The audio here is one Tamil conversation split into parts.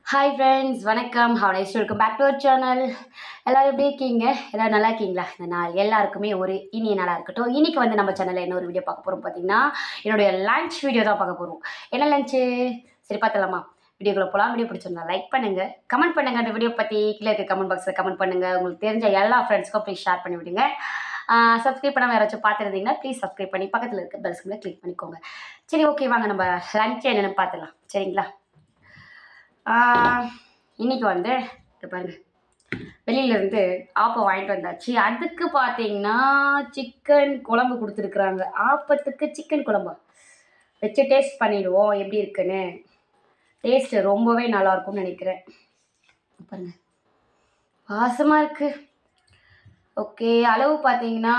ஹாய் ஃப்ரெண்ட்ஸ் வணக்கம் how nice welcome back to our channel எல்லோரும் எப்படி இருக்கீங்க எல்லோரும் நல்லா இருக்கீங்களா இந்த நாள் எல்லாருக்குமே ஒரு இனிய நாளாக இருக்கட்டும் இன்றைக்கி வந்து நம்ம சேனலில் என்ன ஒரு வீடியோ பார்க்க போகிறோம் பார்த்தீங்கன்னா என்னுடைய லஞ்ச் வீடியோ தான் பார்க்க போகிறோம் என்ன லஞ்சு சரி பார்த்தலாமா வீடியோக்குள்ள போகலாம் வீடியோ பிடிச்சிருந்தா லைக் பண்ணுங்கள் கமெண்ட் பண்ணுங்கள் அந்த வீடியோ பற்றி கீழே இருக்க கமெண்ட் பாக்ஸில் கமெண்ட் பண்ணுங்கள் உங்களுக்கு தெரிஞ்ச எல்லா ஃப்ரெண்ட்ஸ்க்கும் ப்ளீஸ் ஷேர் பண்ணி விடுங்க சப்ஸ்கிரைப் பண்ணாமல் யாராச்சும் பார்த்துருந்தீங்கன்னா ப்ளீஸ் சப்ஸ்கிரைப் பண்ணி பக்கத்தில் இருக்க பெல் சிம்மில் கிளிக் பண்ணிக்கோங்க சரி ஓகே வாங்க நம்ம லஞ்ச் என்னென்னு பார்த்துலாம் சரிங்களா ஆஹ், இன்னைக்கு வந்து இங்க பாருங்க வெளியிலேருந்து ஆப்பம் வாங்கிட்டு வந்தாச்சு அதுக்கு பார்த்தீங்கன்னா சிக்கன் குழம்பு கொடுத்துருக்குறாங்க ஆப்பத்துக்கு சிக்கன் குழம்பா வச்சு டேஸ்ட் பண்ணிடுவோம் எப்படி இருக்குன்னு டேஸ்ட் ரொம்பவே நல்லா இருக்கும்னு நினைக்கிறேன் பாருங்க வாசமாக இருக்கு ஓகே அளவு பார்த்தீங்கன்னா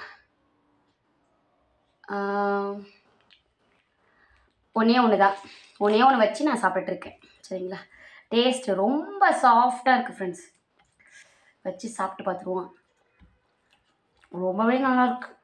ஆஹ், ஒன்றே ஒன்று தான் ஒன்றே ஒன்று வச்சு நான் சாப்பிட்ருக்கேன் சரிங்களா டேஸ்ட் ரொம்ப சாஃப்டாக இருக்குது ஃப்ரெண்ட்ஸ் வச்சு சாப்பிட்டு பார்த்துருவோம் ரொம்பவே நல்லா இருக்கு